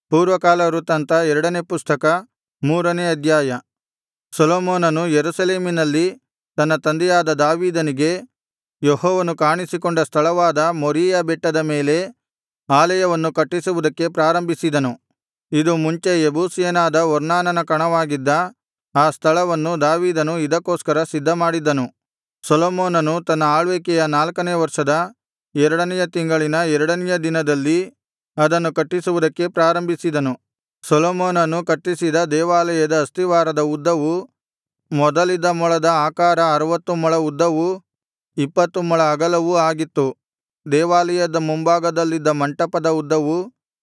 ಪೂರ್ವಕಾಲ ವೃತ್ತಾಂತ ಎರಡನೇ ಪುಸ್ತಕ ಮೂರನೇ ಅಧ್ಯಾಯ ಸೊಲೊಮೋನನು ಯೆರೂಸಲೇಮಿನಲ್ಲಿ ತನ್ನ ತಂದೆಯಾದ ದಾವೀದನಿಗೆ ಯೆಹೋವನು ಕಾಣಿಸಿಕೊಂಡ ಸ್ಥಳವಾದ ಮೋರೀಯಾ ಬೆಟ್ಟದ ಮೇಲೆ ಆಲಯವನ್ನು ಕಟ್ಟಿಸುವುದಕ್ಕೆ ಪ್ರಾರಂಭಿಸಿದನು ಇದು ಮುಂಚೆ ಯೆಬೂಸಿಯನಾದ ಒರ್ನಾನನ ಕಣವಾಗಿದ್ದ ಆ ಸ್ಥಳವನ್ನು ದಾವೀದನು ಇದಕ್ಕೋಸ್ಕರ ಸಿದ್ಧಮಾಡಿದ್ದನು ಸೊಲೊಮೋನನು ತನ್ನ ಆಳ್ವಿಕೆಯ ನಾಲ್ಕನೆಯ ವರ್ಷದ ಎರಡನೆಯ ತಿಂಗಳಿನ ಎರಡನೆಯ ದಿನದಲ್ಲಿ ಅದನ್ನು ಕಟ್ಟಿಸುವುದಕ್ಕೆ ಪ್ರಾರಂಭಿಸಿದನು ಸೊಲೊಮೋನನು ಕಟ್ಟಿಸಿದ ದೇವಾಲಯದ ಅಸ್ತಿವಾರದ ಉದ್ದವು ಮೊದಲಿದ್ದ ಮೊಳದ ಆಕಾರ ಅರುವತ್ತು ಮೊಳ ಉದ್ದವೂ ಇಪ್ಪತ್ತು ಮೊಳ ಅಗಲವೂ ಆಗಿತ್ತು ದೇವಾಲಯದ ಮುಂಭಾಗದಲ್ಲಿದ್ದ ಮಂಟಪದ ಉದ್ದವು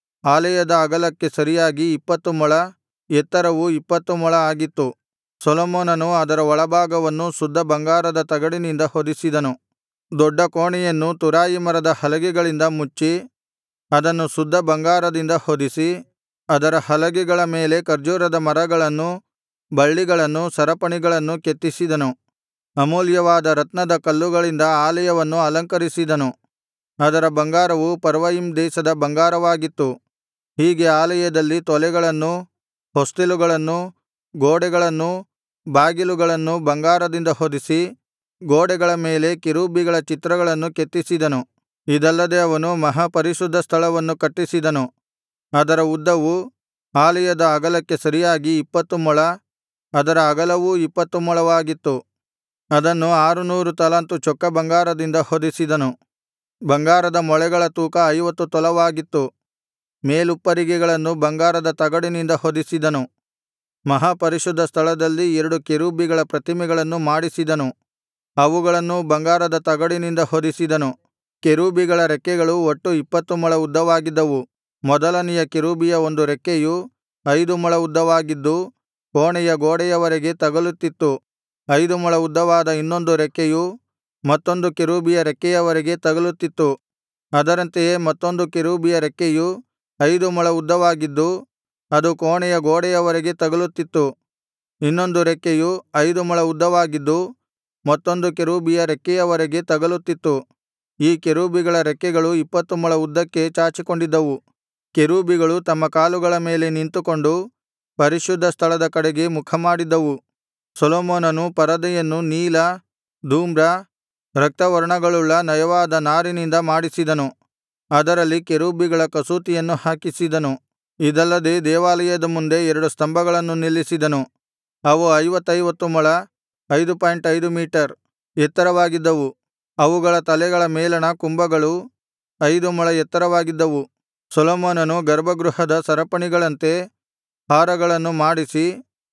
ಆಲಯದ ಅಗಲಕ್ಕೆ ಸರಿಯಾಗಿ ಇಪ್ಪತ್ತು ಮೊಳ ಎತ್ತರವು ಇಪ್ಪತ್ತು ಮೊಳ ಆಗಿತ್ತು ಸೊಲೊಮೋನನು ಅದರ ಒಳಭಾಗವನ್ನು ಶುದ್ಧ ಬಂಗಾರದ ತಗಡಿನಿಂದ ಹೊದಿಸಿದನು ದೊಡ್ಡ ಕೋಣೆಯನ್ನು ತುರಾಯಿ ಮರದ ಹಲಗೆಗಳಿಂದ ಮುಚ್ಚಿ ಅದನ್ನು ಶುದ್ಧ ಬಂಗಾರದಿಂದ ಹೊದಿಸಿ ಅದರ ಹಲಗೆಗಳ ಮೇಲೆ ಖರ್ಜೂರದ ಮರಗಳನ್ನೂ ಬಳ್ಳಿಗಳನ್ನೂ ಸರಪಣಿಗಳನ್ನೂ ಕೆತ್ತಿಸಿದನು ಅಮೂಲ್ಯವಾದ ರತ್ನದ ಕಲ್ಲುಗಳಿಂದ ಆಲಯವನ್ನು ಅಲಂಕರಿಸಿದನು ಅದರ ಬಂಗಾರವು ಪರ್ವಯಿಮ್ ದೇಶದ ಬಂಗಾರವಾಗಿತ್ತು ಹೀಗೆ ಆಲಯದಲ್ಲಿ ತೊಲೆಗಳನ್ನೂ ಹೊಸ್ತಿಲುಗಳನ್ನೂ ಗೋಡೆಗಳನ್ನೂ ಬಾಗಿಲುಗಳನ್ನೂ ಬಂಗಾರದಿಂದ ಹೊದಿಸಿ ಗೋಡೆಗಳ ಮೇಲೆ ಕೆರೂಬಿಗಳ ಚಿತ್ರಗಳನ್ನು ಕೆತ್ತಿಸಿದನು ಇದಲ್ಲದೆ ಅವನು ಮಹಾಪರಿಶುದ್ಧ ಸ್ಥಳವನ್ನು ಕಟ್ಟಿಸಿದನು ಅದರ ಉದ್ದವು ಆಲಯದ ಅಗಲಕ್ಕೆ ಸರಿಯಾಗಿ ಇಪ್ಪತ್ತು ಮೊಳ ಅದರ ಅಗಲವೂ ಇಪ್ಪತ್ತು ಮೊಳವಾಗಿತ್ತು ಅದನ್ನು ಆರುನೂರು ತಲಾಂತು ಚೊಕ್ಕ ಬಂಗಾರದಿಂದ ಹೊದಿಸಿದನು ಬಂಗಾರದ ಮೊಳೆಗಳ ತೂಕ ಐವತ್ತು ತೊಲವಾಗಿತ್ತು ಮೇಲುಪ್ಪರಿಗೆಗಳನ್ನು ಬಂಗಾರದ ತಗಡಿನಿಂದ ಹೊದಿಸಿದನು ಮಹಾಪರಿಶುದ್ಧ ಸ್ಥಳದಲ್ಲಿ ಎರಡು ಕೆರೂಬಿಗಳ ಪ್ರತಿಮೆಗಳನ್ನು ಮಾಡಿಸಿದನು ಅವುಗಳನ್ನೂ ಬಂಗಾರದ ತಗಡಿನಿಂದ ಹೊದಿಸಿದನು ಕೆರೂಬಿಗಳ ರೆಕ್ಕೆಗಳು ಒಟ್ಟು ಇಪ್ಪತ್ತು ಮೊಳ ಉದ್ದವಾಗಿದ್ದವು ಮೊದಲನೆಯ ಕೆರೂಬಿಯ ಒಂದು ರೆಕ್ಕೆಯು ಐದು ಮೊಳ ಉದ್ದವಾಗಿದ್ದು ಕೋಣೆಯ ಗೋಡೆಯವರೆಗೆ ತಗಲುತ್ತಿತ್ತು ಐದು ಮೊಳ ಉದ್ದವಾದ ಇನ್ನೊಂದು ರೆಕ್ಕೆಯು ಮತ್ತೊಂದು ಕೆರೂಬಿಯ ರೆಕ್ಕೆಯವರೆಗೆ ತಗಲುತ್ತಿತ್ತು ಅದರಂತೆಯೇ ಮತ್ತೊಂದು ಕೆರೂಬಿಯ ರೆಕ್ಕೆಯು ಐದು ಮೊಳ ಉದ್ದವಾಗಿದ್ದು ಅದು ಕೋಣೆಯ ಗೋಡೆಯವರೆಗೆ ತಗಲುತ್ತಿತ್ತು ಇನ್ನೊಂದು ರೆಕ್ಕೆಯು ಐದು ಮೊಳ ಉದ್ದವಾಗಿದ್ದು ಮತ್ತೊಂದು ಕೆರೂಬಿಯ ರೆಕ್ಕೆಯವರೆಗೆ ತಗಲುತ್ತಿತ್ತು ಈ ಕೆರೂಬಿಗಳ ರೆಕ್ಕೆಗಳು ಇಪ್ಪತ್ತು ಮೊಳ ಉದ್ದಕ್ಕೆ ಚಾಚಿಕೊಂಡಿದ್ದವು ಕೆರೂಬಿಗಳು ತಮ್ಮ ಕಾಲುಗಳ ಮೇಲೆ ನಿಂತುಕೊಂಡು ಪರಿಶುದ್ಧ ಸ್ಥಳದ ಕಡೆಗೆ ಮುಖಮಾಡಿದ್ದವು ಸೊಲೊಮೋನನು ಪರದೆಯನ್ನು ನೀಲ ಧೂಮ್ರ ರಕ್ತವರ್ಣಗಳುಳ್ಳ ನಯವಾದ ನಾರಿನಿಂದ ಮಾಡಿಸಿದನು ಅದರಲ್ಲಿ ಕೆರೂಬಿಗಳ ಕಸೂತಿಯನ್ನು ಹಾಕಿಸಿದನು ಇದಲ್ಲದೆ ದೇವಾಲಯದ ಮುಂದೆ ಎರಡು ಸ್ತಂಭಗಳನ್ನು ನಿಲ್ಲಿಸಿದನು ಅವು ಐವತ್ತೈವತ್ತು ಮೊಳ ಐದು ಪಾಯಿಂಟ್ ಐದು ಮೀಟರ್ ಎತ್ತರವಾಗಿದ್ದವು ಅವುಗಳ ತಲೆಗಳ ಮೇಲಣ ಕುಂಭಗಳು ಐದು ಮೊಳ ಎತ್ತರವಾಗಿದ್ದವು ಸೊಲೊಮೋನನು ಗರ್ಭಗೃಹದ ಸರಪಣಿಗಳಂತೆ ಹಾರಗಳನ್ನು ಮಾಡಿಸಿ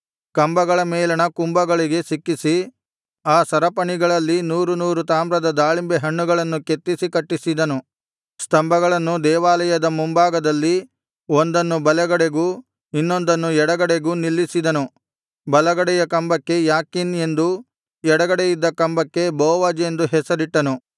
ಕಂಬಗಳ ಮೇಲಣ ಕುಂಭಗಳಿಗೆ ಸಿಕ್ಕಿಸಿ ಆ ಸರಪಣಿಗಳಲ್ಲಿ ನೂರು ನೂರು ತಾಮ್ರದ ದಾಳಿಂಬೆ ಹಣ್ಣುಗಳನ್ನು ಕೆತ್ತಿಸಿ ಕಟ್ಟಿಸಿದನು ಸ್ತಂಭಗಳನ್ನು ದೇವಾಲಯದ ಮುಂಭಾಗದಲ್ಲಿ ಒಂದನ್ನು ಬಲಗಡೆಗೂ ಇನ್ನೊಂದನ್ನು ಎಡಗಡೆಗೂ ನಿಲ್ಲಿಸಿದನು ಬಲಗಡೆಯ ಕಂಬಕ್ಕೆ ಯಾಕೀನ್ ಎಂದೂ ಎಡಗಡೆ ಇದ್ದ ಕಂಬಕ್ಕೆ ಬೋವಜ್ ಎಂದು ಹೆಸರಿಟ್ಟನು